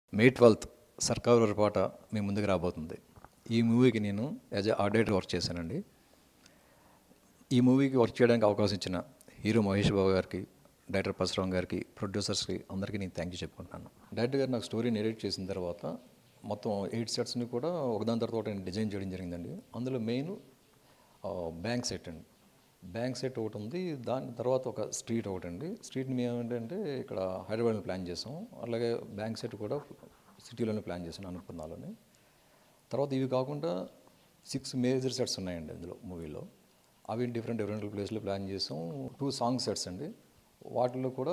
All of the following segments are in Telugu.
మే ట్వెల్త్ సర్కారు పాట మీ ముందుకు రాబోతుంది ఈ మూవీకి నేను యాజ్ ఎ ఆడిటర్ వర్క్ చేశానండి ఈ మూవీకి వర్క్ చేయడానికి అవకాశం ఇచ్చిన హీరో మహేష్ బాబు గారికి డైరెక్టర్ పరశురామ్ గారికి ప్రొడ్యూసర్స్కి అందరికీ నేను థ్యాంక్ యూ చెప్పుకుంటున్నాను డైరెక్టర్ గారు నాకు స్టోరీ నెరేట్ చేసిన తర్వాత మొత్తం ఎయిట్ సెట్స్ని కూడా ఒకదాని తర్వాత ఒకటి డిజైన్ చేయడం జరిగిందండి అందులో మెయిన్ బ్యాంక్ సెట్ అండి బ్యాంక్ సెట్ ఒకటి ఉంది దాని తర్వాత ఒక స్ట్రీట్ ఒకటి అండి స్ట్రీట్ మేము ఏంటంటే ఇక్కడ హైదరాబాద్లో ప్లాన్ చేసాం అలాగే బ్యాంక్ సెట్ కూడా సిటీలోనే ప్లాన్ చేసాను అనుకున్నాలోనే తర్వాత ఇవి కాకుండా సిక్స్ మేజర్ సెట్స్ ఉన్నాయండి అందులో మూవీలో అవి డిఫరెంట్ డిఫరెంట్ ప్లేస్లో ప్లాన్ చేసాం టూ సాంగ్ సెట్స్ అండి వాటిలో కూడా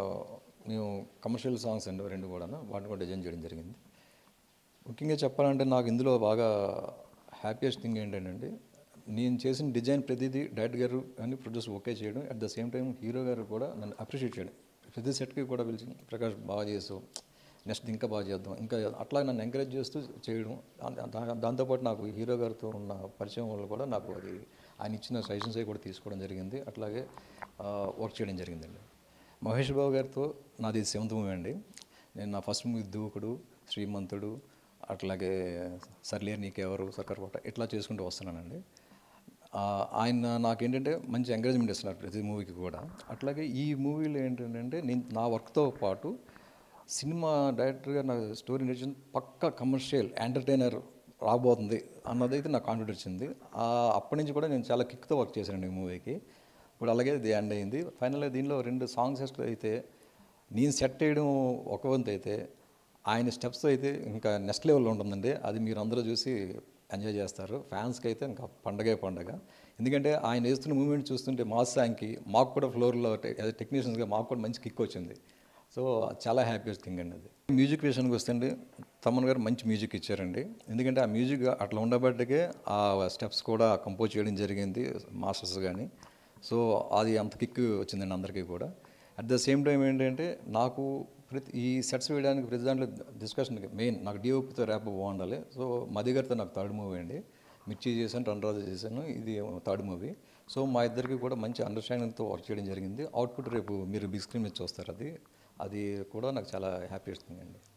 మేము కమర్షియల్ సాంగ్స్ అండి రెండు కూడా వాటిని కూడా డిజైన్ చేయడం జరిగింది ముఖ్యంగా చెప్పాలంటే నాకు ఇందులో బాగా హ్యాపీయెస్ట్ థింగ్ ఏంటంటే నేను చేసిన డిజైన్ ప్రతిదీ డైరెక్టర్ గారు కానీ ప్రొడ్యూసర్ ఓకే చేయడం at the same time hero గారు కూడా నన్ను అప్రిషియేట్ చేయడం ప్రతి సెట్కి కూడా పిలిచి ప్రకాష్ బాగా చేసావు నెక్స్ట్ ఇంకా బాగా చేద్దాం ఇంకా అట్లా నన్ను ఎంకరేజ్ చేస్తూ చేయడం దా- దా- దాంతోపాటు నాకు హీరో గారితో ఉన్న పరిచయం వల్ల కూడా నాకు అది ఆయన ఇచ్చిన సజెషన్స్ కూడా తీసుకోవడం జరిగింది అట్లాగే వర్క్ చేయడం జరిగిందండి మహేష్ బాబు గారితో నాది సెవెంత్ మూవీ అండి నేను నా ఫస్ట్ మూవీ దూకుడు శ్రీమంతుడు అట్లాగే సర్లేరు నీకెవరు సర్కార్ కోట ఇట్లా చేసుకుంటూ వస్తున్నానండి ఆ, ఆయన నాకేంటంటే మంచి ఎంకరేజ్మెంట్ ఇస్తున్నారు ప్రతి మూవీకి కూడా అట్లాగే ఈ మూవీలో ఏంటంటే నేను నా వర్క్తో పాటు సినిమా డైరెక్టర్గా నా స్టోరీ నేర్చిన పక్క కమర్షియల్ ఎంటర్టైనర్ రాబోతుంది అన్నదైతే నాకు కాన్ఫిడెన్స్ వచ్చింది ఆ, అప్పటి నుంచి కూడా నేను చాలా కిక్తో వర్క్ చేశాను ఈ మూవీకి ఇప్పుడు అలాగే ఇది ఎండ్ అయింది ఫైనల్గా దీనిలో రెండు సాంగ్స్ అయితే నేను సెట్ చేయడం ఒక వంతు అయితే ఆయన స్టెప్స్ అయితే ఇంకా నెక్స్ట్ లెవెల్లో ఉంటుందండి అది మీరు అందరూ చూసి ఎంజాయ్ చేస్తారు ఫ్యాన్స్కి అయితే ఇంకా పండగే పండగ ఎందుకంటే ఆయన వేస్తున్న మూమెంట్ చూస్తుంటే మాస్ సాంగ్కి మాకు కూడా ఫ్లోర్లో టెక్నీషియన్స్గా మాకు కూడా మంచి కిక్ వచ్చింది సో చాలా హ్యాపీయెస్ట్ థింగ్ అండి అది మ్యూజిక్ విషయానికి వస్తే అండి తమన్ గారు మంచి మ్యూజిక్ ఇచ్చారండి ఎందుకంటే ఆ మ్యూజిక్ అట్లా ఉండబట్టికే ఆ స్టెప్స్ కూడా కంపోజ్ చేయడం జరిగింది మాస్టర్స్ కానీ సో అది అంత కిక్ వచ్చిందండి అందరికీ కూడా అట్ ద సేమ్ టైం ఏంటంటే నాకు ప్రతి ఈ సెట్స్ వేయడానికి ప్రతి దాంట్లో డిస్కషన్ మెయిన్ నాకు డిఓపితో ర్యాప్ బాగుండాలి సో మది గారితో నాకు థర్డ్ మూవీ అండి మిర్చి చేశాను రన్ రాజు చేశాను ఇది థర్డ్ మూవీ సో మా ఇద్దరికి కూడా మంచి అండర్స్టాండింగ్తో వర్క్ చేయడం జరిగింది అవుట్పుట్ రేపు మీరు బిగ్ స్క్రీన్ మీద చూస్తారు అది అది కూడా నాకు చాలా హ్యాపీయెస్ట్ థింగ్ అండి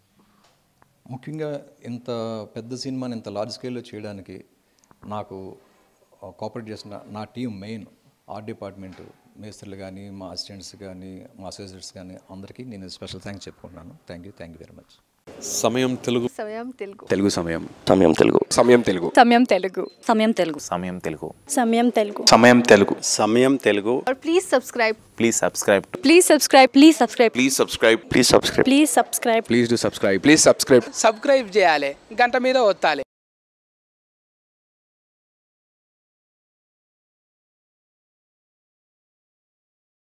ముఖ్యంగా ఇంత పెద్ద సినిమాని ఇంత లార్జ్ స్కేల్లో చేయడానికి నాకు కోఆపరేట్ చేసిన నా టీం మెయిన్ ఆర్ట్ డిపార్ట్మెంట్ మేస్త్రులు కానీ మా అసిస్టెంట్స్ కానీ మా అసోసియేట్స్ కానీ అందరికీ నేను స్పెషల్ థ్యాంక్స్ చెప్పుకుంటున్నాను thank you thank you very much Samayam Telugu Samayam Telugu Telugu సమయం సమయం తెలుగు సమయం తెలుగు సమయం తెలుగు సమయం తెలుగు సమయం తెలుగు సమయం తెలుగు సమయం తెలుగు సమయం తెలుగు और please subscribe please subscribe please subscribe please subscribe please subscribe please subscribe please subscribe please do subscribe please subscribe subscribe చేయాలి గంట మీద ఒత్తాలి